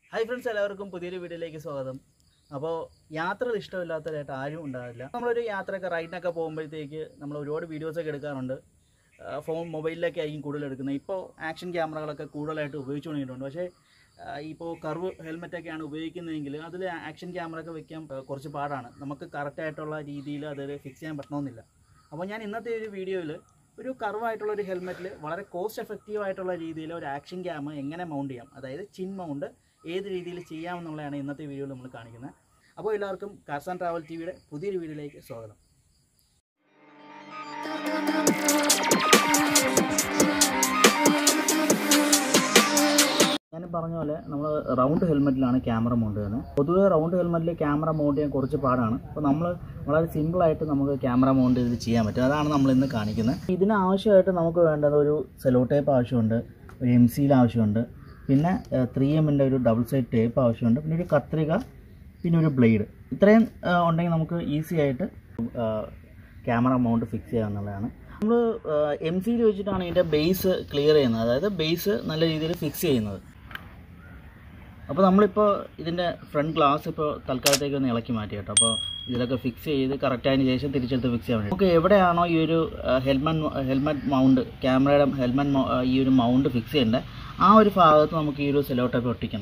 hi friends എല്ലാവർക്കും പുതിയൊരു വീഡിയോയിലേക്ക് സ്വാഗതം അപ്പോൾ യാത്രകൾ ഇഷ്ടമില്ലാത്തവരായിട്ട് ആരും ഉണ്ടാവില്ല നമ്മളൊരു യാത്രയൊക്കെ റൈഡിനൊക്കെ പോകുമ്പോഴത്തേക്ക് നമ്മൾ ഒരുപാട് വീഡിയോസൊക്കെ എടുക്കാറുണ്ട് ആ, ഫോൺ മൊബൈലിലൊക്കെ ആയിരിക്കും കൂടുതൽ എടുക്കുന്നത് ഇപ്പോൾ ആക്ഷൻ ക്യാമറകളൊക്കെ കൂടുതലായിട്ട് ഉപയോഗിച്ചു തുടങ്ങിയിട്ടുണ്ട് പക്ഷേ ആ, ഇപ്പോൾ കർവ് ഹെൽമെറ്റൊക്കെയാണ് ഉപയോഗിക്കുന്നതെങ്കിൽ അതിൽ ആക്ഷൻ ക്യാമറ ഒക്കെ വെക്കാൻ ആ, കുറച്ച് പാടാണ് നമുക്ക് കറക്റ്റായിട്ടുള്ള രീതിയിൽ അതിൽ ഫിക്സ് ചെയ്യാൻ പറ്റണമെന്നില്ല അപ്പോൾ ഞാൻ ഇന്നത്തെ ഒരു വീഡിയോയിൽ ഒരു കർവായിട്ടുള്ള ഒരു ഹെൽമെറ്റിൽ വളരെ കോസ്റ്റ് എഫക്റ്റീവ് ആയിട്ടുള്ള രീതിയിൽ ഒരു ആക്ഷൻ ക്യാമ എങ്ങനെ മൗണ്ട് ചെയ്യാം അതായത് ചിൻ മൗണ്ട് ഏത് രീതിയിൽ ചെയ്യാമെന്നുള്ളതാണ് ഇന്നത്തെ വീഡിയോയിൽ നമ്മൾ കാണിക്കുന്നത് അപ്പോൾ എല്ലാവർക്കും കാർസ് ആൻഡ് ട്രാവൽ ടി വിയുടെ പുതിയൊരു വീഡിയോയിലേക്ക് സ്വാഗതം ഞാൻ പറഞ്ഞ പോലെ നമ്മൾ റൗണ്ട് ഹെൽമെറ്റിലാണ് ക്യാമറ മൗണ്ട് ചെയ്യുന്നത് പൊതുവേ റൗണ്ട് ഹെൽമെറ്റിൽ ക്യാമറ മൗണ്ട് ചെയ്യാൻ കുറച്ച് പാടാണ് അപ്പോൾ നമ്മൾ വളരെ സിമ്പിളായിട്ട് നമുക്ക് ക്യാമറ മൗണ്ട് ചെയ്ത് ചെയ്യാൻ പറ്റും അതാണ് നമ്മൾ ഇന്ന് കാണിക്കുന്നത് ഇതിന് ആവശ്യമായിട്ട് നമുക്ക് വേണ്ടത് ഒരു സെലോ ടേപ്പ് ആവശ്യമുണ്ട് ഒരു എം സിയിൽ ആവശ്യമുണ്ട് പിന്നെ ത്രീ എമ്മിൻ്റെ ഒരു ഡബിൾ സൈഡ് ടേപ്പ് ആവശ്യമുണ്ട് പിന്നെ ഒരു കത്രിക പിന്നെ ഒരു ബ്ലേഡ് ഇത്രയും ആ, ഉണ്ടെങ്കിൽ നമുക്ക് ഈസി ആയിട്ട് ക്യാമറ മൗണ്ട് ഫിക്സ് ചെയ്യാവുന്നതാണ് നമ്മൾ എം സിയിൽ വെച്ചിട്ടാണ് ഇതിൻ്റെ ബേസ് ക്ലിയർ ചെയ്യുന്നത് അതായത് ബേസ് നല്ല രീതിയിൽ ഫിക്സ് ചെയ്യുന്നത് അപ്പോൾ നമ്മളിപ്പോൾ ഇതിൻ്റെ ഫ്രണ്ട് ഗ്ലാസ് ഇപ്പോൾ തൽക്കാലത്തേക്ക് ഒന്ന് ഇളക്കി മാറ്റി കേട്ടോ അപ്പോൾ ഇതിലൊക്കെ ഫിക്സ് ചെയ്ത് കറക്റ്റ് ആയതിനു ശേഷം തിരിച്ചെടുത്ത് ഫിക്സ് ചെയ്യാൻ വേണ്ടി നമുക്ക് എവിടെയാണോ ഈ ഒരു ഹെൽമെറ്റ് ഹെൽമെറ്റ് മൗണ്ട് ക്യാമറയുടെ ഹെൽമെറ്റ് ഈ ഒരു മൗണ്ട് ഫിക്സ് ചെയ്യേണ്ടത് ആ ഒരു ഭാഗത്ത് നമുക്ക് ഈ ഒരു സെലോ ടേപ്പ് ഒട്ടിക്കണം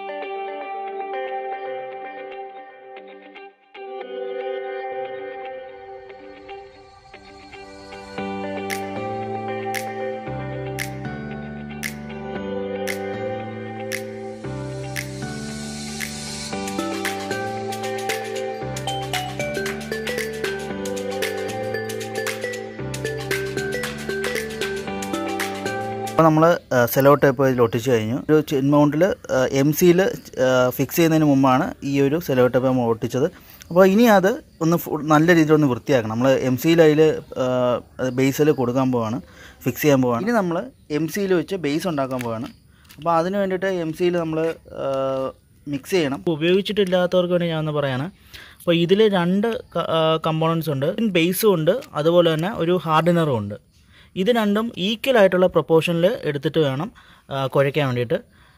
അപ്പോൾ നമ്മൾ സെലോ ടേപ്പ് ഇതിൽ ഒട്ടിച്ച് കഴിഞ്ഞു ഒരു ചിൻ മൗണ്ടിൽ എം സിയിൽ ഫിക്സ് ചെയ്യുന്നതിന് മുമ്പാണ് ഈ ഒരു സെലോ ടേപ്പ് നമ്മൾ ഒട്ടിച്ചത് അപ്പോൾ ഇനി അത് ഒന്ന് ഫു- നല്ല രീതിയിൽ ഒന്ന് വൃത്തിയാക്കണം നമ്മൾ എം സിയിൽ അതിൽ ബേസിൽ കൊടുക്കാൻ പോവാണ് ഫിക്സ് ചെയ്യാൻ പോവാണ് ഇനി നമ്മൾ എം സിയിൽ വെച്ച് ബേസ് ഉണ്ടാക്കാൻ പോവാണ് അപ്പോൾ അതിന് വേണ്ടിയിട്ട് എം സിയിൽ നമ്മൾ മിക്സ് ചെയ്യണം ഉപയോഗിച്ചിട്ടില്ലാത്തവർക്ക് വേണ്ടി ഞാനൊന്ന് പറയാണ് അപ്പോൾ ഇതിൽ രണ്ട് കമ്പോണൻസ് ഉണ്ട് ബേസും ഉണ്ട് അതുപോലെ തന്നെ ഒരു ഹാർഡനറും ഉണ്ട് ഇത് രണ്ടും ഈക്വൽ ആയിട്ടുള്ള പ്രൊപ്പോർഷനിൽ എടുത്തിട്ട് വേണം ആ, കുഴയ്ക്കാൻ വേണ്ടിയിട്ട്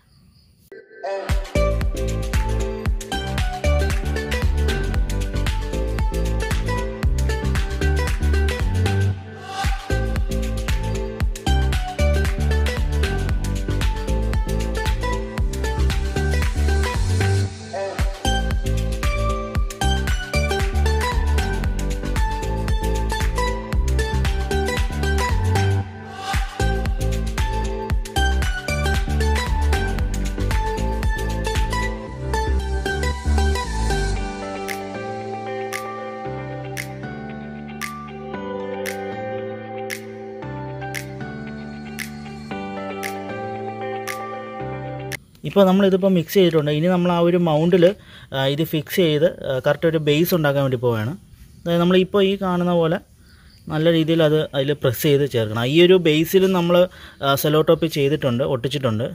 ഇപ്പോൾ നമ്മളിതിപ്പോൾ മിക്സ് ചെയ്തിട്ടുണ്ട് ഇനി നമ്മൾ ആ ഒരു മൗണ്ടിൽ ഇത് ഫിക്സ് ചെയ്ത് കറക്റ്റ് ഒരു ബേസ് ഉണ്ടാക്കാൻ വേണ്ടി പോവുകയാണ് അതായത് നമ്മളിപ്പോൾ ഈ കാണുന്ന പോലെ നല്ല രീതിയിൽ അത് അതിൽ പ്രസ് ചെയ്ത് ചേർക്കണം ഈ ഒരു ബേസിൽ നമ്മൾ സെലോ ടോപ്പ് ചെയ്തിട്ടുണ്ട് ഒട്ടിച്ചിട്ടുണ്ട്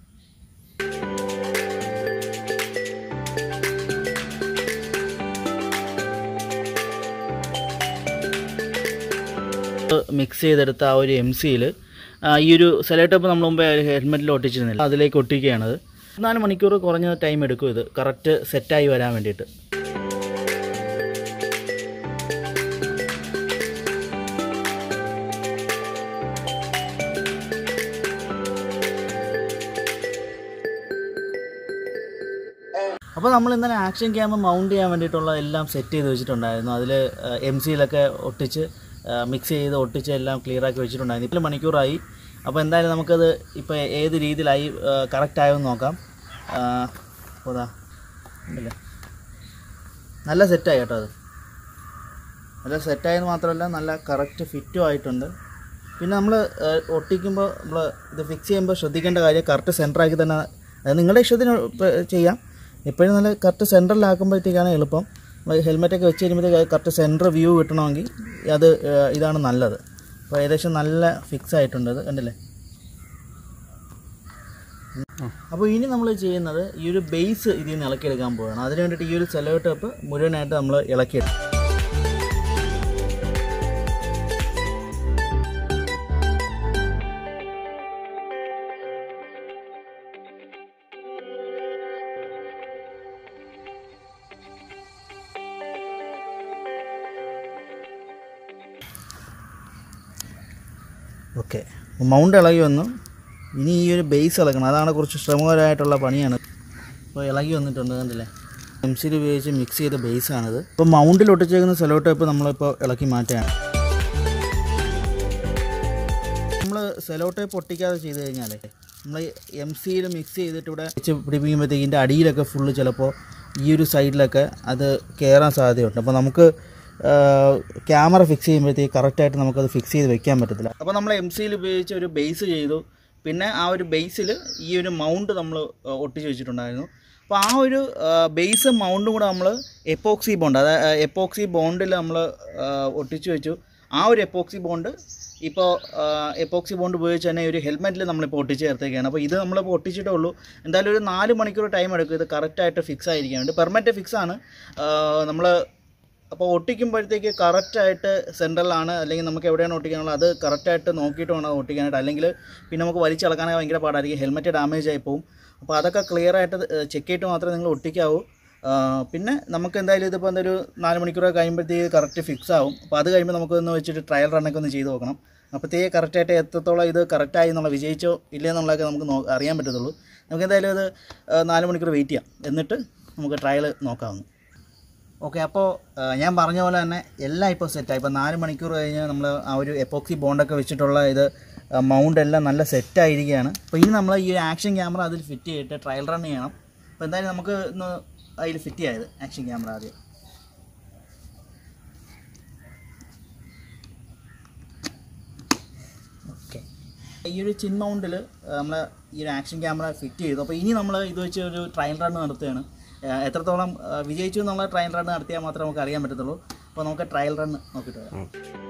മിക്സ് ചെയ്തെടുത്ത ആ ഒരു എം സിയിൽ ഈ ഒരു സെലോ ടോപ്പ് നമ്മൾ മുമ്പേ ഹെൽമെറ്റിൽ ഒട്ടിച്ചിരുന്നില്ല അതിലേക്ക് ഒട്ടിക്കുകയാണത് നാല് മണിക്കൂർ കുറഞ്ഞ ടൈം എടുക്കും ഇത് കറക്റ്റ് സെറ്റായി വരാൻ വേണ്ടിയിട്ട് അപ്പോൾ നമ്മൾ ഇന്നലെ ആക്ഷൻ ക്യാമ മൗണ്ട് ചെയ്യാൻ വേണ്ടിയിട്ടുള്ള എല്ലാം സെറ്റ് ചെയ്ത് വെച്ചിട്ടുണ്ടായിരുന്നു അതിൽ എം സിയിലൊക്കെ ഒട്ടിച്ച് മിക്സ് ചെയ്ത് ഒട്ടിച്ച് എല്ലാം ക്ലിയർ ആക്കി വെച്ചിട്ടുണ്ടായിരുന്നു ഇപ്പോൾ മണിക്കൂറായി അപ്പോൾ എന്തായാലും നമുക്കത് ഇപ്പോൾ ഏത് രീതിയിലായി കറക്റ്റ് ആയോ എന്ന് നോക്കാം അതാ ഇല്ല നല്ല സെറ്റായി കേട്ടോ അത് നല്ല സെറ്റായെന്ന് മാത്രമല്ല നല്ല കറക്റ്റ് ഫിറ്റും ആയിട്ടുണ്ട് പിന്നെ നമ്മൾ ഒട്ടിക്കുമ്പോൾ നമ്മൾ ഇത് ഫിക്സ് ചെയ്യുമ്പോൾ ശ്രദ്ധിക്കേണ്ട കാര്യം കറക്റ്റ് സെൻറ്ററാക്കി തന്നെ അത് നിങ്ങളുടെ ഇഷ്ടത്തിന് ഇപ്പ- ചെയ്യാം എപ്പോഴും നല്ല കറക്റ്റ് സെൻറ്ററിലാക്കുമ്പോഴത്തേക്കാണ് എളുപ്പം നമ്മൾ ഹെൽമെറ്റൊക്കെ വെച്ച് കഴിയുമ്പോഴത്തേക്ക് കറക്റ്റ് സെൻറ്റർ വ്യൂ കിട്ടണമെങ്കിൽ അത് ഏഹ്, ഇതാണ് നല്ലത് അപ്പോൾ ഏകദേശം നല്ല ഫിക്സ് ആയിട്ടുണ്ട് അത് കണ്ടില്ലേ അപ്പോൾ ഇനി നമ്മൾ ചെയ്യുന്നത് ഈ ഒരു ബേസ് ഇതിൽ നിന്ന് ഇളക്കിയെടുക്കാൻ പോവുകയാണ് അതിന് വേണ്ടിയിട്ട് ഈ ഒരു സെലോ ടേപ്പ് മുഴുവനായിട്ട് നമ്മൾ ഇളക്കിയെടുക്കും ഓക്കെ മൗണ്ട് ഇളകി വന്നു ഇനി ഈ ഒരു ബേസ് ഇളക്കണം അതാണ് കുറച്ച് ശ്രമകരമായിട്ടുള്ള പണിയാണ് അപ്പോൾ ഇളകി വന്നിട്ടുണ്ട് കണ്ടില്ലേ എം സിയിൽ ഉപയോഗിച്ച് മിക്സ് ചെയ്ത ബേസാണിത് ഇപ്പോൾ മൗണ്ടിൽ ഒട്ടിച്ചേക്കുന്ന സെലോ ടേപ്പ് നമ്മളിപ്പോൾ ഇളക്കി മാറ്റുകയാണ് നമ്മൾ സെലോ ടേപ്പ് ഒട്ടിക്കാതെ ചെയ്ത് കഴിഞ്ഞാൽ നമ്മൾ എം സിയിൽ മിക്സ് ചെയ്തിട്ട് ഇവിടെ വെച്ച് പിടിപ്പിക്കുമ്പോഴത്തേക്ക് ഇതിൻ്റെ അടിയിലൊക്കെ ഫുള്ള് ചിലപ്പോൾ ഈ ഒരു സൈഡിലൊക്കെ അത് കയറാൻ സാധ്യതയുണ്ട് അപ്പോൾ നമുക്ക് ക്യാമറ ഫിക്സ് ചെയ്യുമ്പോഴത്തേക്ക് കറക്റ്റായിട്ട് നമുക്കത് ഫിക്സ് ചെയ്ത് വെക്കാൻ പറ്റത്തില്ല അപ്പോൾ നമ്മൾ എം സിയിൽ ഉപയോഗിച്ച് ഒരു ബേസ് ചെയ്തു പിന്നെ ആ ഒരു ബേസിൽ ഈ ഒരു മൗണ്ട് നമ്മൾ ഒട്ടിച്ച് വെച്ചിട്ടുണ്ടായിരുന്നു അപ്പോൾ ആ ഒരു ബേസ് മൗണ്ടും കൂടെ നമ്മൾ എപ്പോക്സി ബോണ്ട് അതായത് എപ്പോക്സി ബോണ്ടിൽ നമ്മൾ ഒട്ടിച്ച് വെച്ചു ആ ഒരു എപ്പോക്സി ബോണ്ട് ഇപ്പോൾ എപ്പോക്സി ബോണ്ട് ഉപയോഗിച്ച് തന്നെ ഒരു ഹെൽമെറ്റിൽ നമ്മളിപ്പോൾ ഒട്ടിച്ച് ചേർത്തേക്കാണ് അപ്പോൾ ഇത് നമ്മളിപ്പോൾ ഒട്ടിച്ചിട്ടേ ഉള്ളൂ എന്തായാലും ഒരു നാല് മണിക്കൂർ ടൈം എടുക്കും ഇത് കറക്റ്റായിട്ട് ഫിക്സ് ആയിരിക്കാൻ വേണ്ടി പെർമനൻറ്റ് ഫിക്സ് ആണ് നമ്മൾ അപ്പോൾ ഒട്ടിക്കുമ്പോഴത്തേക്ക് കറക്റ്റായിട്ട് സെൻട്രലാണ് അല്ലെങ്കിൽ നമുക്ക് എവിടെയാണ് ഒട്ടിക്കാനുള്ളത് അത് കറക്റ്റായിട്ട് നോക്കിയിട്ട് വേണം അത് ഒട്ടിക്കാനായിട്ട് അല്ലെങ്കിൽ പിന്നെ നമുക്ക് വലിച്ചിളക്കാനൊക്കെ ഭയങ്കര പാടായിരിക്കും ഹെൽമെറ്റ് ഡാമേജ് ആയി പോകും അപ്പോൾ അതൊക്കെ ക്ലിയർ ആയിട്ട് ചെക്ക് ചെയ്തിട്ട് മാത്രമേ നിങ്ങൾ ഒട്ടിക്കാവൂ ആ, പിന്നെ നമുക്ക് എന്തായാലും ഇതിപ്പോൾ എന്തൊരു നാല് മണിക്കൂറൊക്കെ കഴിയുമ്പോഴത്തേക്ക് കറക്റ്റ് ഫിക്സ് ആവും അപ്പോൾ അത് കഴിയുമ്പോൾ നമുക്കൊന്ന് വെച്ചിട്ട് ട്രയൽ റണ്ണൊക്കെ ഒന്ന് ചെയ്ത് നോക്കണം അപ്പോഴത്തേക്ക് കറക്റ്റായിട്ട് എത്രത്തോളം ഇത് കറക്റ്റായി എന്നുള്ള വിജയിച്ചോ ഇല്ലേ എന്നുള്ളതൊക്കെ നമുക്ക് നോ അറിയാൻ പറ്റത്തുള്ളൂ നമുക്ക് എന്തായാലും ഇത് ആ, നാല് മണിക്കൂർ വെയിറ്റ് ചെയ്യാം എന്നിട്ട് നമുക്ക് ട്രയൽ നോക്കാവുന്നു ഓക്കെ അപ്പോൾ ഞാൻ പറഞ്ഞ പോലെ തന്നെ എല്ലാം ഇപ്പോൾ സെറ്റായി ഇപ്പോൾ നാല് മണിക്കൂർ കഴിഞ്ഞ് നമ്മൾ ആ ഒരു എപ്പോക്സി ബോണ്ടൊക്കെ വെച്ചിട്ടുള്ള ഇത് മൗണ്ട് എല്ലാം നല്ല സെറ്റായിരിക്കുകയാണ് അപ്പോൾ ഇനി നമ്മൾ ഈ ആക്ഷൻ ക്യാമറ അതിൽ ഫിറ്റ് ചെയ്തിട്ട് ട്രയൽ റൺ ചെയ്യണം അപ്പോൾ എന്തായാലും നമുക്ക് ഒന്ന് അതിൽ ഫിറ്റ് ചെയ്യായത് ആക്ഷൻ ക്യാമറ ആദ്യം ഓക്കെ ഈ ഒരു ചിൻ മൗണ്ടിൽ നമ്മൾ ഈ ഒരു ആക്ഷൻ ക്യാമറ ഫിറ്റ് ചെയ്തു അപ്പോൾ ഇനി നമ്മൾ ഇത് വെച്ച് ഒരു ട്രയൽ റൺ നടത്തുകയാണ് ആ, എത്രത്തോളം ആ, വിജയിച്ചു എന്നുള്ള ട്രയൽ റൺ നടത്തിയാൽ മാത്രമേ നമുക്ക് അറിയാൻ പറ്റത്തുള്ളൂ അപ്പോൾ നമുക്ക് ട്രയൽ റൺ നോക്കിയിട്ട് വരാം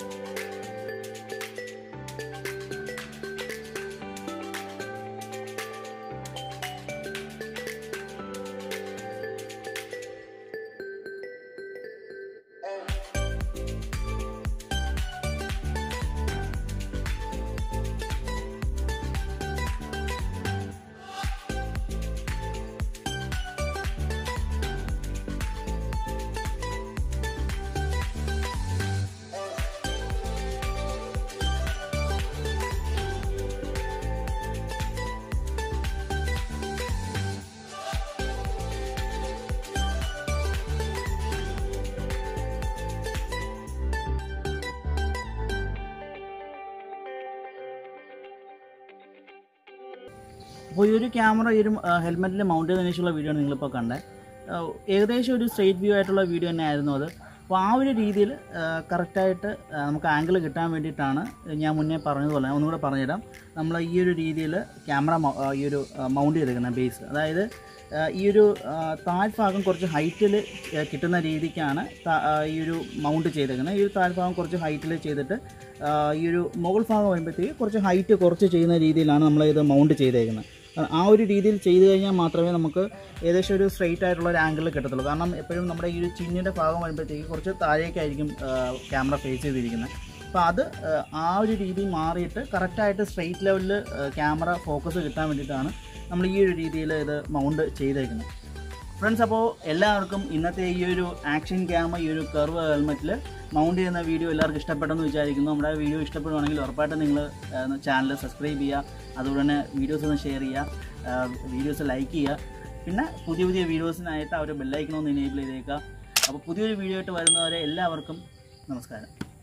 അപ്പോൾ ഈ ഒരു ക്യാമറ ഈ ഒരു ഹെൽമെറ്റിൽ മൗണ്ട് ചെയ്തതിനു ശേഷമുള്ള വീഡിയോ ആണ് നിങ്ങളിപ്പോൾ കണ്ടത് ആ, ഏകദേശം ഒരു സ്ട്രെയിറ്റ് വ്യൂ ആയിട്ടുള്ള വീഡിയോ തന്നെ ആയിരുന്നു അത് അപ്പോൾ ആ ഒരു രീതിയിൽ കറക്റ്റായിട്ട് നമുക്ക് ആംഗിൾ കിട്ടാൻ വേണ്ടിയിട്ടാണ് ഞാൻ മുന്നേ പറഞ്ഞതുപോലെ ഞാൻ ഒന്നുകൂടെ പറഞ്ഞുതരാം നമ്മൾ ഈ ഒരു രീതിയിൽ ക്യാമറ ഈ ഒരു മൗണ്ട് ചെയ്തേക്കുന്ന ബേസ് അതായത് ആ, ഈ ഒരു ആ, താഴ്ഭാഗം കുറച്ച് ഹൈറ്റിൽ കിട്ടുന്ന രീതിക്കാണ് താ- ആ, ഈ ഒരു മൗണ്ട് ചെയ്തേക്കുന്നത് ഈ ഒരു താഴ്ഭാഗം കുറച്ച് ഹൈറ്റിൽ ചെയ്തിട്ട് ആ, ഈ ഒരു മുകൾ ഭാഗം വരുമ്പോഴത്തേക്ക് കുറച്ച് ഹൈറ്റ് കുറച്ച് ചെയ്യുന്ന രീതിയിലാണ് നമ്മൾ ഇത് മൗണ്ട് ചെയ്തേക്കുന്നത് ആ ഒരു രീതിയിൽ ചെയ്തു കഴിഞ്ഞാൽ മാത്രമേ നമുക്ക് ഏകദേശം ഒരു സ്ട്രെയിറ്റ് ആയിട്ടുള്ള ഒരു ആംഗിളിൽ കിട്ടത്തുള്ളൂ കാരണം എപ്പോഴും നമ്മുടെ ഈ ഒരു ചിന്നിൻ്റെ ഭാഗം വരുമ്പോഴത്തേക്ക് കുറച്ച് താഴേക്കായിരിക്കും ക്യാമറ ഫേസ് ചെയ്തിരിക്കുന്നത് അപ്പോൾ അത് ആ, ആ ഒരു രീതി മാറിയിട്ട് കറക്റ്റായിട്ട് സ്ട്രെയിറ്റ് ലെവലിൽ ക്യാമറ ഫോക്കസ് കിട്ടാൻ വേണ്ടിയിട്ടാണ് നമ്മൾ ഈ ഒരു രീതിയിൽ ഇത് മൗണ്ട് ചെയ്തേക്കുന്നത് ഫ്രണ്ട്സ് അപ്പോൾ എല്ലാവർക്കും ഇന്നത്തെ ഈ ഒരു ആക്ഷൻ ക്യാമ ഈ ഒരു കർവ് ഹെൽമെറ്റിൽ മൗണ്ട് ചെയ്യുന്ന വീഡിയോ എല്ലാവർക്കും ഇഷ്ടപ്പെട്ടെന്ന് വിചാരിക്കുന്നു നമ്മുടെ വീഡിയോ ഇഷ്ടപ്പെടുവാണെങ്കിൽ ഉറപ്പായിട്ടും നിങ്ങൾ ചാനൽ സബ്സ്ക്രൈബ് ചെയ്യുക അതുപോലെ തന്നെ വീഡിയോസ് ഒന്ന് ഷെയർ ചെയ്യുക വീഡിയോസ് ലൈക്ക് ചെയ്യുക പിന്നെ പുതിയ പുതിയ വീഡിയോസിനായിട്ട് ആ ഒരു ബെല്ലൈക്കണമെന്ന് എനേബിൾ ചെയ്തേക്കുക അപ്പോൾ പുതിയൊരു വീഡിയോ ആയിട്ട് വരുന്നവരെ എല്ലാവർക്കും നമസ്കാരം